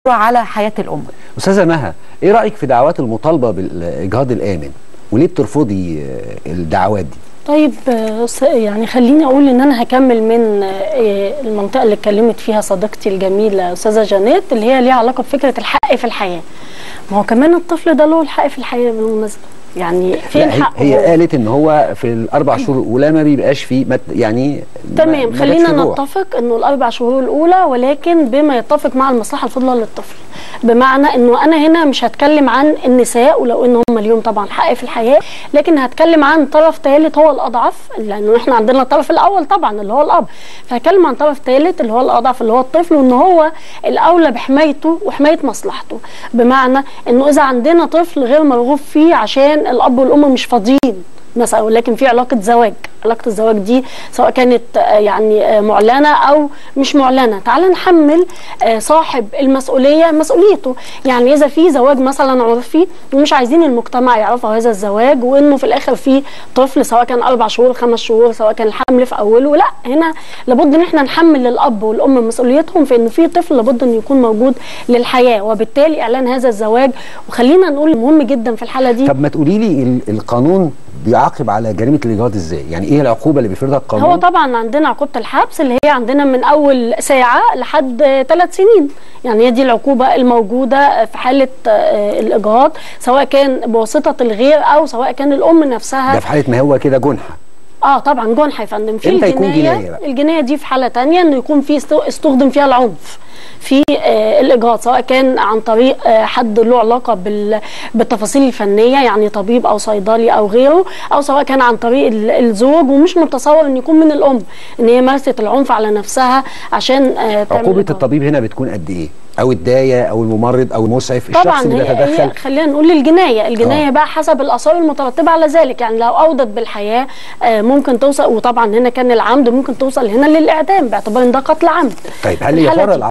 على حياه الام استاذه مها ايه رايك في دعوات المطالبه بالاجهاض الامن وليه بترفضي آه، الدعوات دي طيب آه، س- يعني خليني اقول ان انا هكمل من آه، المنطقه اللي اتكلمت فيها صديقتي الجميله استاذه جانيت اللي هي ليها علاقه بفكره الحق في الحياه ما هو كمان الطفل ده له الحق في الحياه بالمناسبه يعني فين لا، هي, حقه هي قالت ان هو في الاربع شهور الاولى ما بيبقاش فيه مت يعني ما- تمام ما خلينا جاتش روح. نتفق انه الاربع شهور الاولى ولكن بما يتفق مع المصلحه الفضلى للطفل بمعنى انه انا هنا مش هتكلم عن النساء ولو ان هم اليوم طبعا حق في الحياه لكن هتكلم عن طرف ثالث هو الاضعف لانه احنا عندنا الطرف الاول طبعا اللي هو الاب فهتكلم عن طرف ثالث اللي هو الاضعف اللي هو الطفل وان هو الاولى بحمايته وحمايه مصلحته بمعنى انه اذا عندنا طفل غير مرغوب فيه عشان الاب والام مش فاضيين مثلا ولكن في علاقه زواج علاقه الزواج دي سواء كانت آه، يعني آه، معلنه او مش معلنه تعال نحمل آه، صاحب المسؤوليه مسؤوليته يعني اذا في زواج مثلا عرفي ومش عايزين المجتمع يعرفوا هذا الزواج وانه في الاخر في طفل سواء كان اربع شهور خمس شهور سواء كان الحمل في اوله لا هنا لابد ان احنا نحمل للاب والام مسؤوليتهم في ان في طفل لابد ان يكون موجود للحياه وبالتالي اعلان هذا الزواج وخلينا نقول مهم جدا في الحاله دي طب ما تقولي لي ال- القانون بيعاقب على جريمه الاجهاض ازاي يعني ايه العقوبه اللي بيفرضها القانون هو طبعا عندنا عقوبة الحبس اللي هي عندنا من أول ساعة لحد ثلاث سنين يعني هي دي العقوبة الموجودة في حالة آه، الإجهاض سواء كان بواسطة الغير أو سواء كان الأم نفسها ده في حاله ما هو كده جنحه اه طبعا جنحة يا فندم في إمتى يكون الجناية جناية بقى؟ الجناية دي في حالة تانية انه يكون في استو- استخدم فيها العنف في آه الاجهاض سواء كان عن طريق آه حد له علاقه بال بالتفاصيل الفنيه يعني طبيب او صيدلي او غيره او سواء كان عن طريق ال- الزوج ومش متصور ان يكون من الام ان هي مارست العنف على نفسها عشان آه تعمل عقوبه إجهاض. الطبيب هنا بتكون قد ايه او الدايه او الممرض او المسعف طبعا الشخص اللي هي, هي بيتدخل خلينا نقول الجنايه الجنايه آه. بقى حسب الاثار المترتبه على ذلك يعني لو اودت بالحياه آه ممكن توصل وطبعا هنا كان العمد ممكن توصل هنا للاعدام باعتبار ان ده قتل عمد طيب هل في يا الحالة ترى دي.